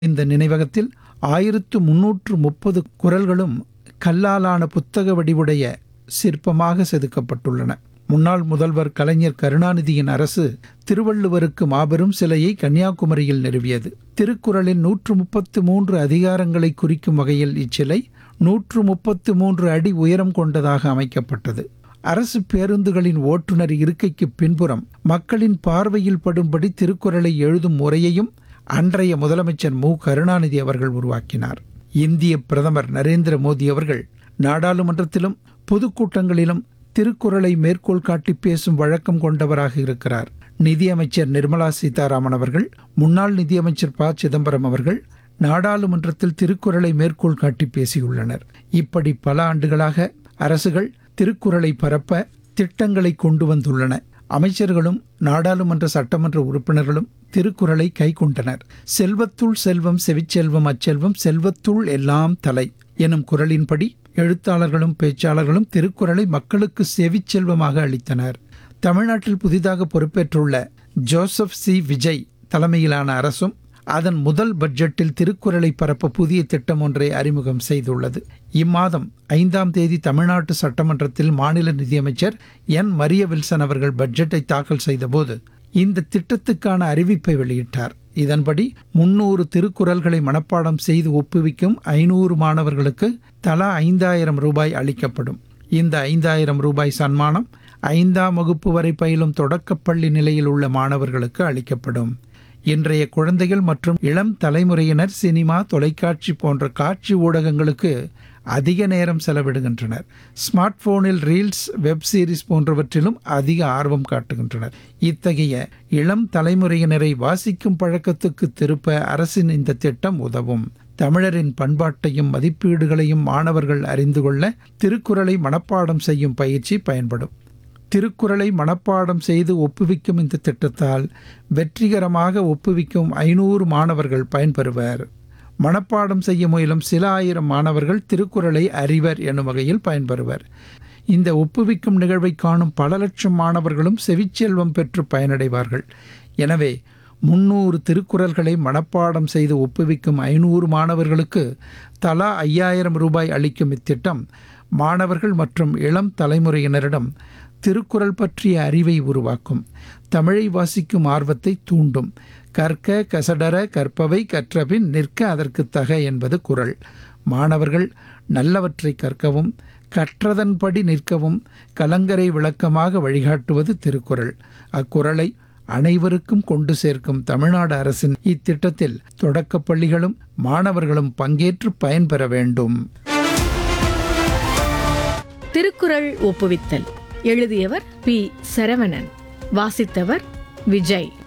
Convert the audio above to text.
இந்த நினைவகத்தில் ஆயிரத்து முன்னூற்று முப்பது குரல்களும் கல்லாலான புத்தக வடிவுடைய சிற்பமாக செதுக்கப்பட்டுள்ளன முன்னாள் முதல்வர் கலைஞர் கருணாநிதியின் அரசு திருவள்ளுவருக்கு மாபெரும் சிலையை கன்னியாகுமரியில் நிறுவியது திருக்குறளின் நூற்று முப்பத்து மூன்று அதிகாரங்களை குறிக்கும் வகையில் இச்சிலை நூற்று முப்பத்து மூன்று அடி உயரம் கொண்டதாக அமைக்கப்பட்டது அரசு பேருந்துகளின் ஓட்டுநர் இருக்கைக்கு பின்புறம் மக்களின் பார்வையில் படும்படி திருக்குறளை எழுதும் முறையையும் அன்றைய முதலமைச்சர் மு கருணாநிதி அவர்கள் உருவாக்கினார் இந்திய பிரதமர் நரேந்திர மோடி அவர்கள் நாடாளுமன்றத்திலும் பொதுக்கூட்டங்களிலும் திருக்குறளை மேற்கோள் காட்டி பேசும் வழக்கம் கொண்டவராக இருக்கிறார் நிதியமைச்சர் நிர்மலா சீதாராமன் அவர்கள் முன்னாள் நிதியமைச்சர் ப சிதம்பரம் அவர்கள் நாடாளுமன்றத்தில் திருக்குறளை மேற்கோள் காட்டி பேசியுள்ளனர் இப்படி பல ஆண்டுகளாக அரசுகள் திருக்குறளை பரப்ப திட்டங்களை கொண்டு வந்துள்ளன அமைச்சர்களும் நாடாளுமன்ற சட்டமன்ற உறுப்பினர்களும் திருக்குறளை கைக்கொண்டனர் செல்வத்துள் செல்வம் செவிச்செல்வம் அச்செல்வம் செல்வத்துள் எல்லாம் தலை எனும் குரலின்படி எழுத்தாளர்களும் பேச்சாளர்களும் திருக்குறளை மக்களுக்கு செவிச்செல்வமாக அளித்தனர் தமிழ்நாட்டில் புதிதாக பொறுப்பேற்றுள்ள ஜோசப் சி விஜய் தலைமையிலான அரசும் அதன் முதல் பட்ஜெட்டில் திருக்குறளை பரப்ப புதிய திட்டம் ஒன்றை அறிமுகம் செய்துள்ளது இம்மாதம் ஐந்தாம் தேதி தமிழ்நாட்டு சட்டமன்றத்தில் மாநில நிதியமைச்சர் என் மரிய வில்சன் அவர்கள் பட்ஜெட்டை தாக்கல் செய்தபோது இந்த திட்டத்துக்கான அறிவிப்பை வெளியிட்டார் இதன்படி முன்னூறு திருக்குறள்களை மனப்பாடம் செய்து ஒப்புவிக்கும் ஐநூறு மாணவர்களுக்கு தலா ஐந்தாயிரம் ரூபாய் அளிக்கப்படும் இந்த ஐந்தாயிரம் ரூபாய் சன்மானம் ஐந்தாம் வகுப்பு வரை பயிலும் தொடக்கப்பள்ளி நிலையில் உள்ள மாணவர்களுக்கு அளிக்கப்படும் இன்றைய குழந்தைகள் மற்றும் இளம் தலைமுறையினர் சினிமா தொலைக்காட்சி போன்ற காட்சி ஊடகங்களுக்கு அதிக நேரம் செலவிடுகின்றனர் ஸ்மார்ட் போனில் ரீல்ஸ் வெப் சீரிஸ் போன்றவற்றிலும் அதிக ஆர்வம் காட்டுகின்றனர் இத்தகைய இளம் தலைமுறையினரை வாசிக்கும் பழக்கத்துக்கு திருப்ப அரசின் இந்த திட்டம் உதவும் தமிழரின் பண்பாட்டையும் மதிப்பீடுகளையும் மாணவர்கள் அறிந்து கொள்ள திருக்குறளை மனப்பாடம் செய்யும் பயிற்சி பயன்படும் திருக்குறளை மனப்பாடம் செய்து ஒப்புவிக்கும் இந்த திட்டத்தால் வெற்றிகரமாக ஒப்புவிக்கும் ஐநூறு மாணவர்கள் பயன்பெறுவர் மனப்பாடம் செய்ய முயலும் சில ஆயிரம் மாணவர்கள் திருக்குறளை அறிவர் எனும் வகையில் பயன்பெறுவர் இந்த ஒப்புவிக்கும் நிகழ்வை காணும் பல லட்சம் மாணவர்களும் செவிச்செல்வம் பெற்று பயனடைவார்கள் எனவே முன்னூறு திருக்குறள்களை மனப்பாடம் செய்து ஒப்புவிக்கும் ஐநூறு மாணவர்களுக்கு தலா ஐயாயிரம் ரூபாய் அளிக்கும் இத்திட்டம் மாணவர்கள் மற்றும் இளம் தலைமுறையினரிடம் திருக்குறள் பற்றிய அறிவை உருவாக்கும் தமிழை வாசிக்கும் ஆர்வத்தை தூண்டும் கற்க கசடர கற்பவை கற்றபின் நிற்க அதற்கு தக என்பது குறள் மாணவர்கள் நல்லவற்றை கற்கவும் கற்றதன்படி நிற்கவும் கலங்கரை விளக்கமாக வழிகாட்டுவது திருக்குறள் அக்குறளை அனைவருக்கும் கொண்டு சேர்க்கும் தமிழ்நாடு அரசின் இத்திட்டத்தில் தொடக்கப் பள்ளிகளும் மாணவர்களும் பங்கேற்று பயன்பெற வேண்டும் திருக்குறள் ஒப்புவித்தல் எழுதியவர் பி சரவணன் வாசித்தவர் விஜய்